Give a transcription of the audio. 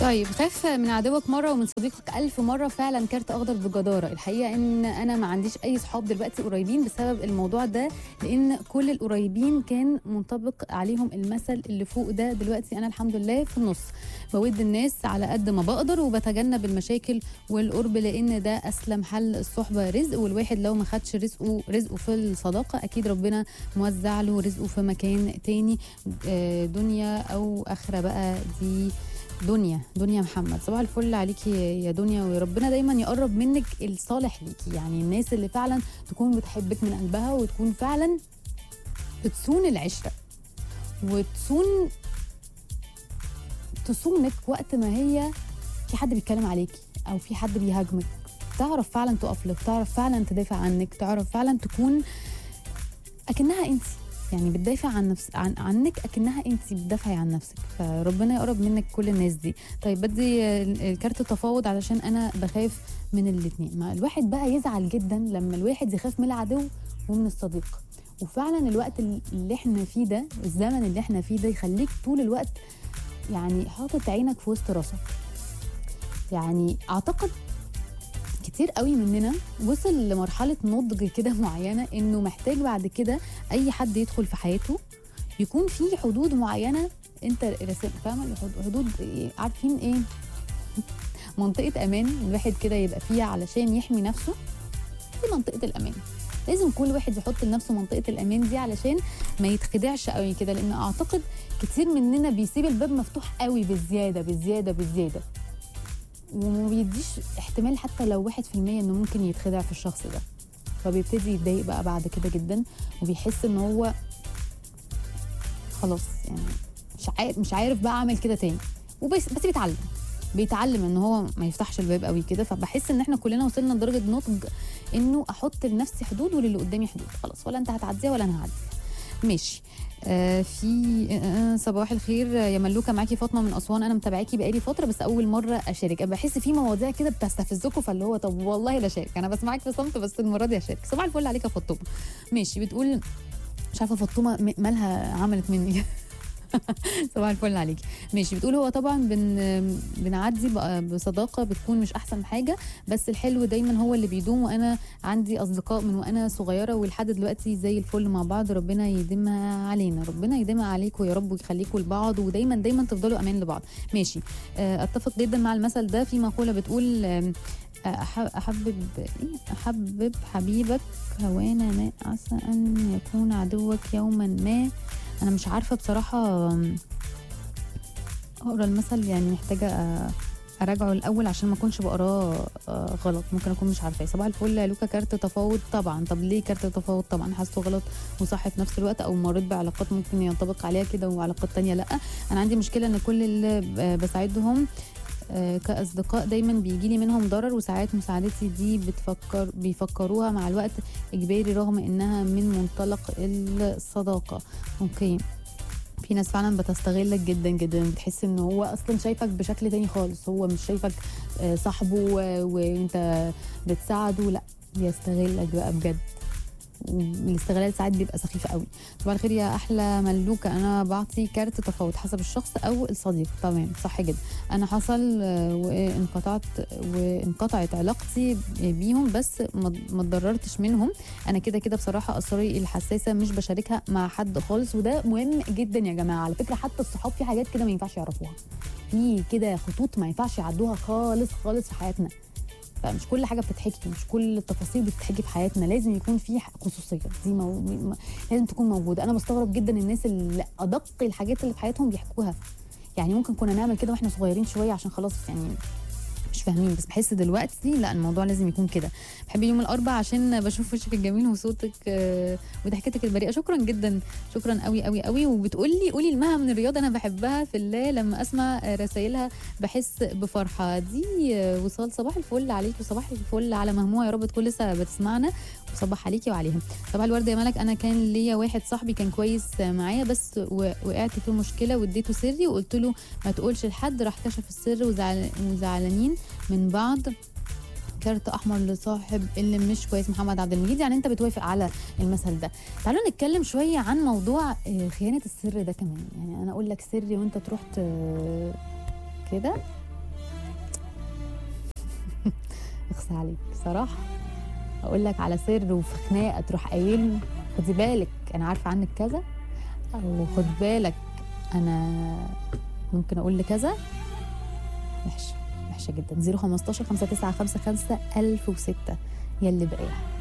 طيب خاف من عدوك مره ومن صديقك ألف مره فعلا كارت اخضر بجداره الحقيقه ان انا ما عنديش اي صحاب دلوقتي قريبين بسبب الموضوع ده لان كل القريبين كان منطبق عليهم المثل اللي فوق ده دلوقتي انا الحمد لله في النص بود الناس على قد ما بقدر وبتجنب المشاكل والقرب لان ده اسلم حل الصحبه رزق والواحد لو ما خدش رزقه رزقه في الصداقه اكيد ربنا موزع له رزقه في مكان تاني آه، دنيا او اخره بقى دي دنيا دنيا محمد صباح الفل عليكي يا دنيا وربنا دايما يقرب منك الصالح ليكي يعني الناس اللي فعلا تكون بتحبك من قلبها وتكون فعلا بتصون العشره وتصون تصونك وقت ما هي في حد بيتكلم عليكي او في حد بيهاجمك تعرف فعلا تقف لك تعرف فعلا تدافع عنك تعرف فعلا تكون اكنها انت يعني بتدافع عن نفس عن عنك اكنها انت بتدافعي عن نفسك فربنا يقرب منك كل الناس دي طيب بدي آه، الكارت تفاوض علشان انا بخاف من الاثنين ما الواحد بقى يزعل جدا لما الواحد يخاف من العدو ومن الصديق وفعلا الوقت اللي احنا فيه ده الزمن اللي احنا فيه ده يخليك طول الوقت يعني حاطط عينك في وسط راسك يعني اعتقد كتير قوي مننا وصل لمرحله نضج كده معينه انه محتاج بعد كده اي حد يدخل في حياته يكون في حدود معينه انت راسم فاهمه الحدود- حدود إيه؟ عارفين ايه منطقه امان الواحد كده يبقى فيها علشان يحمي نفسه دي منطقه الامان لازم كل واحد يحط لنفسه منطقه الامان دي علشان ما يتخدعش قوي كده لان اعتقد كتير مننا بيسيب الباب مفتوح قوي بالزياده بالزياده بالزياده وما بيديش احتمال حتى لو واحد في المية انه ممكن يتخدع في الشخص ده فبيبتدي يتضايق بقى بعد كده جدا وبيحس ان هو خلاص يعني مش عارف مش عارف بقى اعمل كده تاني وبس بس بيتعلم بيتعلم ان هو ما يفتحش الباب قوي كده فبحس ان احنا كلنا وصلنا لدرجه نضج انه احط لنفسي حدود وللي قدامي حدود خلاص ولا انت هتعديها ولا انا هعديها ماشي آه في آه آه، صباح الخير آه، يا ملوكه معاكي فاطمه من اسوان انا متابعاكي بقالي فتره بس اول مره اشارك أنا بحس في مواضيع كده بتستفزكم فاللي هو طب والله لا شارك انا بسمعك في صمت بس المره دي اشارك صباح الفل عليك يا فاطمه ماشي بتقول مش عارفه فاطمه م- مالها عملت مني صباح الفل عليكي ماشي بتقول هو طبعا بن بنعدي بقى بصداقه بتكون مش احسن حاجه بس الحلو دايما هو اللي بيدوم وانا عندي اصدقاء من وانا صغيره ولحد دلوقتي زي الفل مع بعض ربنا يديمها علينا ربنا يديمها عليكم يا رب ويخليكم لبعض ودايما دايما تفضلوا امان لبعض ماشي آه، اتفق جدا مع المثل ده في مقوله بتقول آم، أح- احبب إيه؟ احبب حبيبك هوانا ما عسى ان يكون عدوك يوما ما انا مش عارفه بصراحه آم، اقرا المثل يعني محتاجه آه، اراجعه الاول عشان ما اكونش بقراه آه، غلط ممكن اكون مش عارفاه صباح الفل يا لوكا كارت تفاوض طبعا طب ليه كارت تفاوض طبعا حاسه غلط وصح في نفس الوقت او مريت بعلاقات ممكن ينطبق عليها كده وعلاقات تانية لا انا عندي مشكله ان كل اللي ب- بساعدهم آه، كاصدقاء دايما بيجي لي منهم ضرر وساعات مساعدتي دي بتفكر بيفكروها مع الوقت اجباري رغم انها من منطلق الصداقه اوكي في ناس فعلا بتستغلك جدا جدا بتحس ان هو اصلا شايفك بشكل تاني خالص هو مش شايفك آه، صاحبه و- وانت بتساعده لا بيستغلك بقى بجد الاستغلال ساعات بيبقى سخيف قوي صباح الخير يا احلى ملوكه انا بعطي كارت تفاوض حسب الشخص او الصديق تمام صح جدا انا حصل آه، وانقطعت وانقطعت علاقتي بيهم بس ما ما اتضررتش منهم انا كده كده بصراحه اسراري الحساسه مش بشاركها مع حد خالص وده مهم جدا يا جماعه على فكره حتى الصحاب في حاجات كده ما ينفعش يعرفوها في كده خطوط ما ينفعش يعدوها خالص خالص في حياتنا فمش كل حاجه بتتحكي مش كل التفاصيل بتتحكي في حياتنا لازم يكون في خصوصيه دي مو... م- لازم تكون موجوده انا بستغرب جدا الناس اللي ادق الحاجات اللي في حياتهم بيحكوها يعني ممكن كنا نعمل كده واحنا صغيرين شويه عشان خلاص يعني مش فاهمين بس بحس دلوقتي لا الموضوع لازم يكون كده بحب يوم الاربع عشان بشوف وشك الجميل وصوتك آه، وضحكتك البريئه شكرا جدا شكرا قوي قوي قوي وبتقول لي قولي المها من الرياضه انا بحبها في الله لما اسمع آه، رسائلها بحس بفرحه دي آه، وصال صباح الفل عليك وصباح الفل على مهموع يا رب تكون لسه بتسمعنا وصباح عليكي وعليهم صباح الورد يا ملك انا كان ليا واحد صاحبي كان كويس معايا بس و- وقعت في مشكله واديته سري وقلت له ما تقولش لحد راح كشف السر وزعل وزعلانين من بعض كارت احمر لصاحب اللي مش كويس محمد عبد المجيد يعني انت بتوافق على المثل ده تعالوا نتكلم شويه عن موضوع آه، خيانه السر ده كمان يعني انا اقول لك سري وانت تروح ت- كده اخسى عليك صراحه اقول لك على سر وفي خناقه تروح قايل لي خدي بالك انا عارفه عنك كذا او خد بالك انا ممكن اقول لكذا وحشه وحشه جدا 015 5955 1006 يلي بقاها